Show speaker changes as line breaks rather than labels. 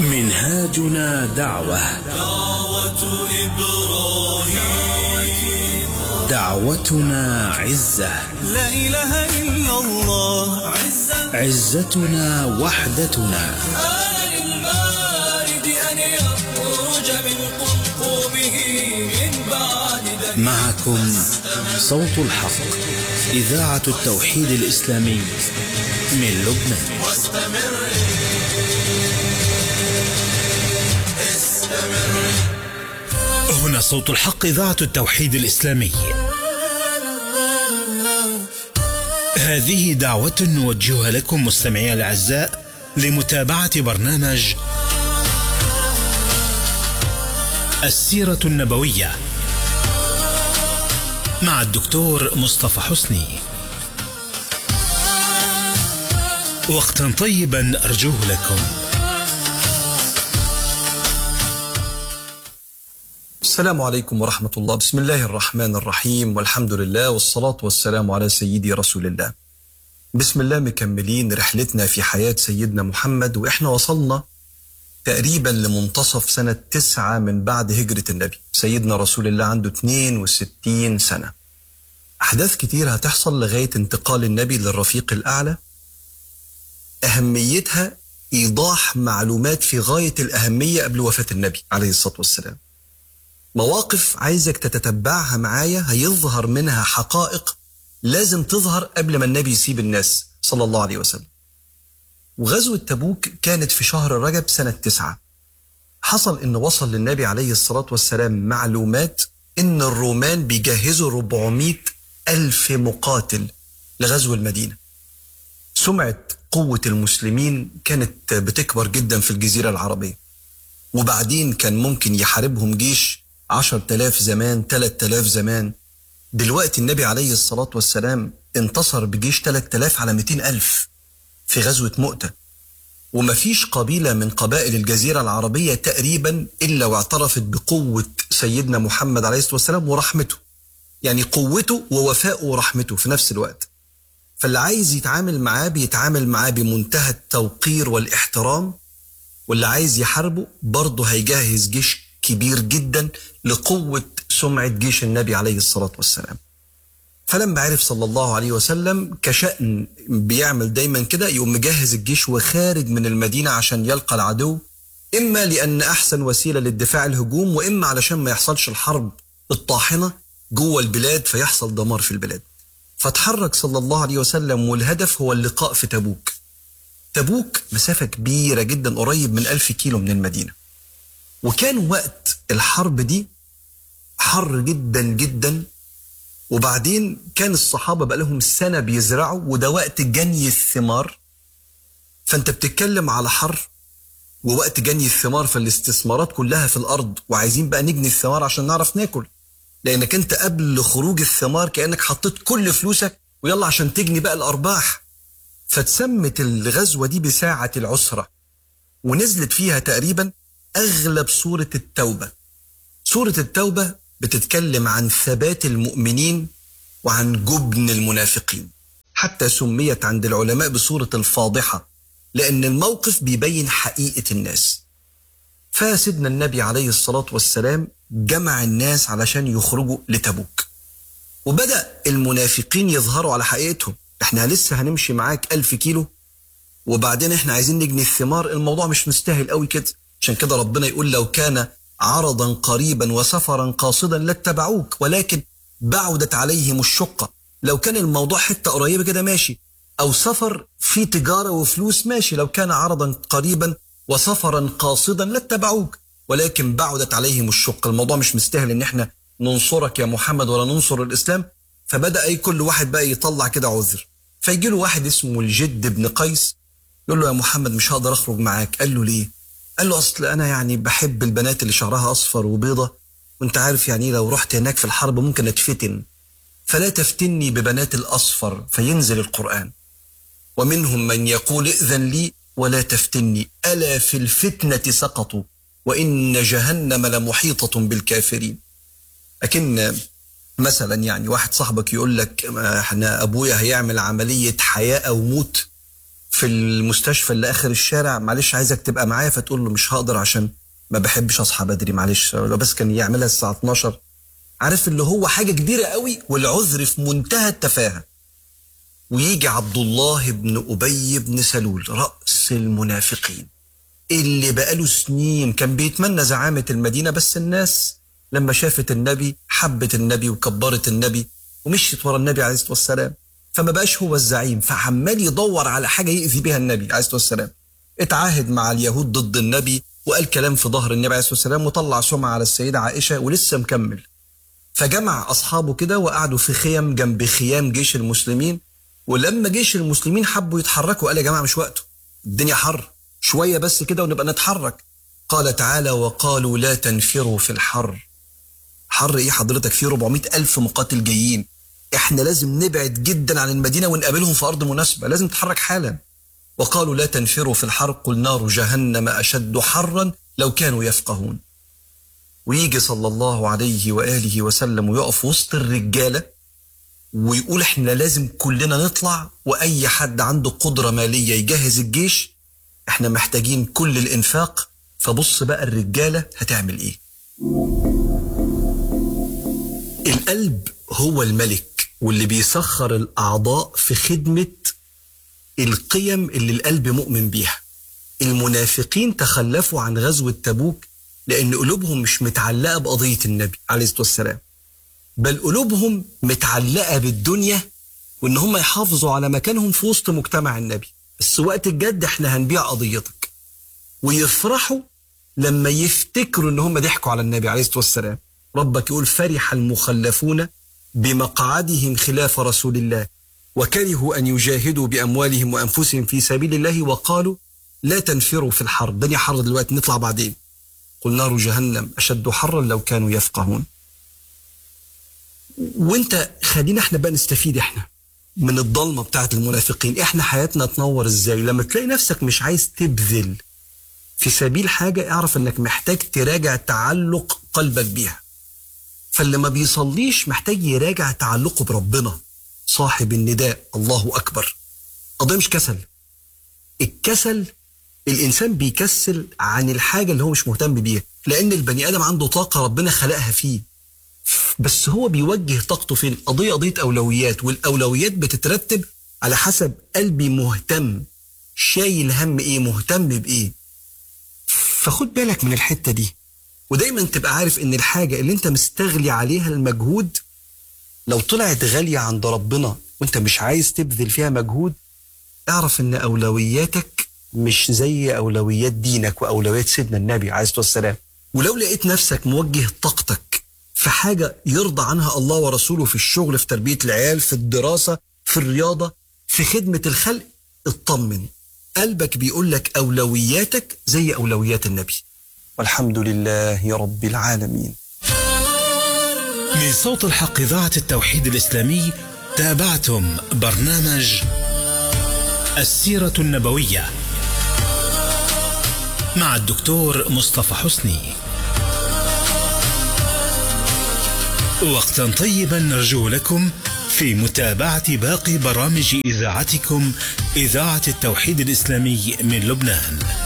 منهاجنا دعوة
دعوة إبراهيم
دعوتنا عزة
لا إله إلا الله عزا
عزتنا وحدتنا
آن للبارد أن يخرج من قمقمه من بعد ذلك
معكم صوت الحق إذاعة التوحيد الإسلامي من لبنان
واستمر
هنا صوت الحق إذاعة التوحيد الإسلامي هذه دعوة نوجهها لكم مستمعي الأعزاء لمتابعة برنامج السيرة النبوية مع الدكتور مصطفى حسني وقتا طيبا أرجوه لكم
السلام عليكم ورحمة الله بسم الله الرحمن الرحيم والحمد لله والصلاة والسلام على سيدي رسول الله بسم الله مكملين رحلتنا في حياة سيدنا محمد وإحنا وصلنا تقريبا لمنتصف سنة تسعة من بعد هجرة النبي سيدنا رسول الله عنده 62 سنة أحداث كتير هتحصل لغاية انتقال النبي للرفيق الأعلى أهميتها إيضاح معلومات في غاية الأهمية قبل وفاة النبي عليه الصلاة والسلام مواقف عايزك تتتبعها معايا هيظهر منها حقائق لازم تظهر قبل ما النبي يسيب الناس صلى الله عليه وسلم وغزوة تبوك كانت في شهر رجب سنة تسعة حصل ان وصل للنبي عليه الصلاة والسلام معلومات ان الرومان بيجهزوا 400 ألف مقاتل لغزو المدينة سمعة قوة المسلمين كانت بتكبر جدا في الجزيرة العربية وبعدين كان ممكن يحاربهم جيش عشر تلاف زمان تلات تلاف زمان دلوقتي النبي عليه الصلاة والسلام انتصر بجيش تلات تلاف على مئتين ألف في غزوة مؤتة ومفيش قبيلة من قبائل الجزيرة العربية تقريبا إلا واعترفت بقوة سيدنا محمد عليه الصلاة والسلام ورحمته يعني قوته ووفائه ورحمته في نفس الوقت فاللي عايز يتعامل معاه بيتعامل معاه بمنتهى التوقير والاحترام واللي عايز يحاربه برضه هيجهز جيش كبير جدا لقوة سمعة جيش النبي عليه الصلاة والسلام فلما عرف صلى الله عليه وسلم كشأن بيعمل دايما كده يقوم مجهز الجيش وخارج من المدينة عشان يلقى العدو إما لأن أحسن وسيلة للدفاع الهجوم وإما علشان ما يحصلش الحرب الطاحنة جوه البلاد فيحصل دمار في البلاد فتحرك صلى الله عليه وسلم والهدف هو اللقاء في تبوك تبوك مسافة كبيرة جدا قريب من ألف كيلو من المدينة وكان وقت الحرب دي حر جدا جدا وبعدين كان الصحابة بقى لهم سنة بيزرعوا وده وقت جني الثمار فانت بتتكلم على حر ووقت جني الثمار فالاستثمارات كلها في الأرض وعايزين بقى نجني الثمار عشان نعرف ناكل لأنك انت قبل خروج الثمار كأنك حطيت كل فلوسك ويلا عشان تجني بقى الأرباح فتسمت الغزوة دي بساعة العسرة ونزلت فيها تقريبا أغلب سورة التوبة سورة التوبة بتتكلم عن ثبات المؤمنين وعن جبن المنافقين حتى سميت عند العلماء بسورة الفاضحة لأن الموقف بيبين حقيقة الناس فسيدنا النبي عليه الصلاة والسلام جمع الناس علشان يخرجوا لتبوك وبدأ المنافقين يظهروا على حقيقتهم احنا لسه هنمشي معاك ألف كيلو وبعدين احنا عايزين نجني الثمار الموضوع مش مستاهل قوي كده عشان كده ربنا يقول لو كان عرضا قريبا وسفرا قاصدا لاتبعوك ولكن بعدت عليهم الشقة لو كان الموضوع حتة قريبة كده ماشي أو سفر في تجارة وفلوس ماشي لو كان عرضا قريبا وسفرا قاصدا لاتبعوك ولكن بعدت عليهم الشقة الموضوع مش مستاهل ان احنا ننصرك يا محمد ولا ننصر الإسلام فبدأ أي كل واحد بقى يطلع كده عذر فيجي له واحد اسمه الجد بن قيس يقول له يا محمد مش هقدر أخرج معاك قال له ليه قال له اصل انا يعني بحب البنات اللي شعرها اصفر وبيضة وانت عارف يعني لو رحت هناك في الحرب ممكن اتفتن فلا تفتني ببنات الاصفر فينزل القرآن ومنهم من يقول ائذن لي ولا تفتني ألا في الفتنة سقطوا وإن جهنم لمحيطة بالكافرين لكن مثلا يعني واحد صاحبك يقول لك احنا ابويا هيعمل عملية حياة او موت في المستشفى اللي اخر الشارع معلش عايزك تبقى معايا فتقول له مش هقدر عشان ما بحبش اصحى بدري معلش لو بس كان يعملها الساعه 12 عارف اللي هو حاجه كبيره قوي والعذر في منتهى التفاهه ويجي عبد الله بن ابي بن سلول راس المنافقين اللي بقاله سنين كان بيتمنى زعامه المدينه بس الناس لما شافت النبي حبت النبي وكبرت النبي ومشيت ورا النبي عليه الصلاه والسلام فما بقاش هو الزعيم فعمال يدور على حاجه يأذي بها النبي عليه الصلاه والسلام اتعاهد مع اليهود ضد النبي وقال كلام في ظهر النبي عليه الصلاه والسلام وطلع سمعه على السيده عائشه ولسه مكمل فجمع اصحابه كده وقعدوا في خيم جنب خيام جيش المسلمين ولما جيش المسلمين حبوا يتحركوا قال يا جماعه مش وقته الدنيا حر شويه بس كده ونبقى نتحرك قال تعالى وقالوا لا تنفروا في الحر حر ايه حضرتك في 400 الف مقاتل جايين احنا لازم نبعد جدا عن المدينه ونقابلهم في ارض مناسبه لازم نتحرك حالا وقالوا لا تنفروا في الحر قل نار جهنم اشد حرا لو كانوا يفقهون ويجي صلى الله عليه واله وسلم ويقف وسط الرجاله ويقول احنا لازم كلنا نطلع واي حد عنده قدره ماليه يجهز الجيش احنا محتاجين كل الانفاق فبص بقى الرجاله هتعمل ايه القلب هو الملك واللي بيسخر الاعضاء في خدمه القيم اللي القلب مؤمن بيها المنافقين تخلفوا عن غزوه تبوك لان قلوبهم مش متعلقه بقضيه النبي عليه الصلاه والسلام بل قلوبهم متعلقه بالدنيا وان هم يحافظوا على مكانهم في وسط مجتمع النبي بس وقت الجد احنا هنبيع قضيتك ويفرحوا لما يفتكروا ان هم ضحكوا على النبي عليه الصلاه والسلام ربك يقول فرح المخلفون بمقعدهم خلاف رسول الله وكرهوا ان يجاهدوا باموالهم وانفسهم في سبيل الله وقالوا لا تنفروا في الحر الدنيا حر دلوقتي نطلع بعدين قل نار جهنم اشد حرا لو كانوا يفقهون وانت خلينا احنا بقى نستفيد احنا من الضلمه بتاعت المنافقين احنا حياتنا تنور ازاي لما تلاقي نفسك مش عايز تبذل في سبيل حاجه اعرف انك محتاج تراجع تعلق قلبك بيها فاللي ما بيصليش محتاج يراجع تعلقه بربنا صاحب النداء الله اكبر قضيه مش كسل الكسل الانسان بيكسل عن الحاجه اللي هو مش مهتم بيها لان البني ادم عنده طاقه ربنا خلقها فيه بس هو بيوجه طاقته فين قضيه قضيه اولويات والاولويات بتترتب على حسب قلبي مهتم شايل هم ايه مهتم بايه فخد بالك من الحته دي ودايما تبقى عارف ان الحاجه اللي انت مستغلي عليها المجهود لو طلعت غاليه عند ربنا وانت مش عايز تبذل فيها مجهود اعرف ان اولوياتك مش زي اولويات دينك واولويات سيدنا النبي عليه الصلاه والسلام ولو لقيت نفسك موجه طاقتك في حاجه يرضى عنها الله ورسوله في الشغل في تربيه العيال في الدراسه في الرياضه في خدمه الخلق اطمن قلبك بيقول لك اولوياتك زي اولويات النبي والحمد لله رب العالمين
من صوت الحق إذاعة التوحيد الإسلامي تابعتم برنامج السيرة النبوية مع الدكتور مصطفى حسني وقتا طيبا نرجو لكم في متابعة باقي برامج إذاعتكم إذاعة التوحيد الإسلامي من لبنان